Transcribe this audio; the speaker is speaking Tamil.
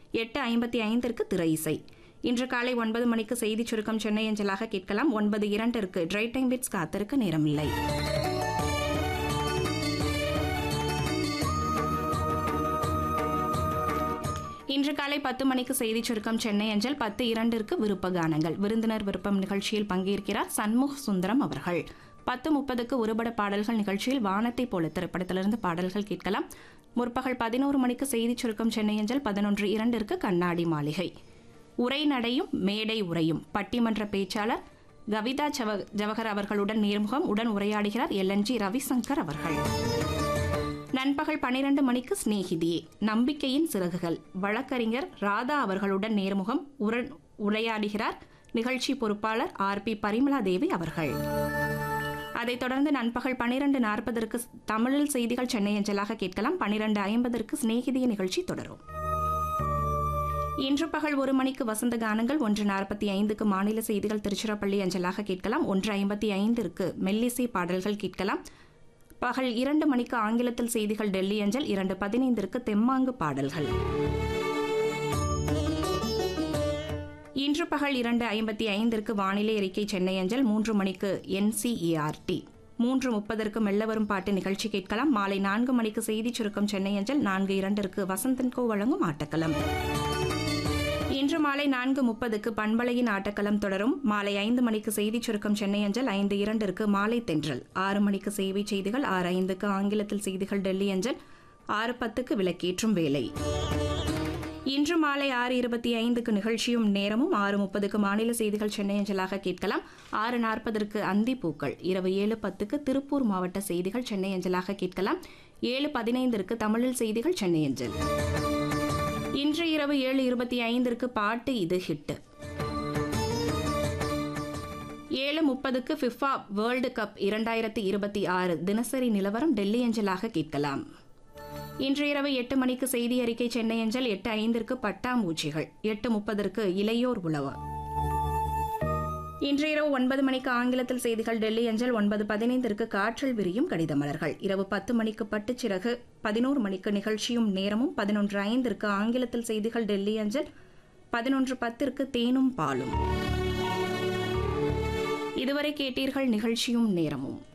எட்டு ஐம்பத்தி ஐந்திற்கு திரை இசை இன்று காலை ஒன்பது மணிக்கு செய்திச் சுருக்கம் சென்னை அஞ்சலாக கேட்கலாம் ஒன்பது இரண்டிற்கு ட்ரை டைம் பிட்ஸ் காத்திருக்க நேரமில்லை இன்று காலை பத்து மணிக்கு செய்திச் சுருக்கம் சென்னை அஞ்சல் பத்து இரண்டிற்கு விருப்ப கானங்கள் விருந்தினர் விருப்பம் நிகழ்ச்சியில் பங்கேற்கிறார் சண்முக சுந்தரம் அவர்கள் பத்து முப்பதுக்கு ஒருபட பாடல்கள் நிகழ்ச்சியில் வானத்தை போல திரைப்படத்திலிருந்து பாடல்கள் கேட்கலாம் முற்பகல் பதினோரு மணிக்கு செய்திச் சுருக்கம் சென்னை அஞ்சல் பதினொன்று இரண்டிற்கு கண்ணாடி மாளிகை உரை நடையும் மேடை உரையும் பட்டிமன்ற பேச்சாளர் கவிதா ஜவ ஜவஹர் அவர்களுடன் நேர்முகம் உடன் உரையாடுகிறார் எல்என்ஜி ரவிசங்கர் அவர்கள் நண்பகல் பனிரெண்டு மணிக்கு சிநேகிதியே நம்பிக்கையின் சிறகுகள் வழக்கறிஞர் ராதா அவர்களுடன் நேர்முகம் உடன் உரையாடுகிறார் நிகழ்ச்சி பொறுப்பாளர் ஆர் பி பரிமலா தேவி அவர்கள் அதைத் தொடர்ந்து நண்பகல் பனிரெண்டு நாற்பதற்கு தமிழில் செய்திகள் சென்னை அஞ்சலாக கேட்கலாம் பனிரெண்டு ஐம்பதற்கு சிநேகிதிய நிகழ்ச்சி தொடரும் இன்று பகல் ஒரு மணிக்கு வசந்த கானங்கள் ஒன்று நாற்பத்தி ஐந்துக்கு மாநில செய்திகள் திருச்சிராப்பள்ளி அஞ்சலாக கேட்கலாம் ஒன்று ஐம்பத்தி ஐந்திற்கு மெல்லிசை பாடல்கள் கேட்கலாம் பகல் இரண்டு மணிக்கு ஆங்கிலத்தில் செய்திகள் டெல்லி அஞ்சல் இரண்டு பதினைந்திற்கு தெம்மாங்கு பாடல்கள் இன்று பகல் இரண்டு ஐம்பத்தி ஐந்திற்கு வானிலை அறிக்கை சென்னை அஞ்சல் மூன்று மணிக்கு என்சிஏஆர்டி மூன்று முப்பதற்கு மெல்ல வரும் பாட்டு நிகழ்ச்சி கேட்கலாம் மாலை நான்கு மணிக்கு செய்திச் சுருக்கம் சென்னை அஞ்சல் நான்கு இரண்டிற்கு வசந்தன்கோ வழங்கும் ஆட்டக்களம் இன்று மாலை நான்கு முப்பதுக்கு பண்பலையின் ஆட்டக்களம் தொடரும் மாலை ஐந்து மணிக்கு செய்திச் சுருக்கம் சென்னை அஞ்சல் ஐந்து இரண்டிற்கு மாலை தென்றல் ஆறு மணிக்கு செய்தி செய்திகள் ஆறு ஐந்துக்கு ஆங்கிலத்தில் செய்திகள் டெல்லி அஞ்சல் ஆறு பத்துக்கு விளக்கேற்றும் வேலை இன்று மாலை ஆறு இருபத்தி ஐந்துக்கு நிகழ்ச்சியும் நேரமும் ஆறு முப்பதுக்கு மாநில செய்திகள் சென்னை அஞ்சலாக கேட்கலாம் ஆறு நாற்பதற்கு அந்தி பூக்கள் இரவு ஏழு பத்துக்கு திருப்பூர் மாவட்ட செய்திகள் சென்னை அஞ்சலாக கேட்கலாம் ஏழு பதினைந்திற்கு தமிழில் செய்திகள் சென்னை அஞ்சல் இன்று இரவு ஏழு இருபத்தி ஐந்திற்கு பாட்டு இது ஹிட் ஏழு முப்பதுக்கு ஃபிஃபா வேர்ல்டு கப் இரண்டாயிரத்தி இருபத்தி ஆறு தினசரி நிலவரம் டெல்லி அஞ்சலாக கேட்கலாம் இன்று இரவு எட்டு மணிக்கு செய்தி அறிக்கை சென்னை அஞ்சல் எட்டு ஐந்திற்கு பட்டாம்பூச்சிகள் எட்டு முப்பதற்கு இளையோர் உழவு இன்று இரவு ஒன்பது மணிக்கு ஆங்கிலத்தில் செய்திகள் டெல்லி அஞ்சல் ஒன்பது பதினைந்திற்கு காற்றில் விரியும் கடித மலர்கள் இரவு பத்து மணிக்கு பட்டுச்சிறகு பதினோரு மணிக்கு நிகழ்ச்சியும் நேரமும் பதினொன்று ஐந்திற்கு ஆங்கிலத்தில் செய்திகள் டெல்லி அஞ்சல் பதினொன்று பத்திற்கு தேனும் பாலும் இதுவரை கேட்டீர்கள் நிகழ்ச்சியும் நேரமும்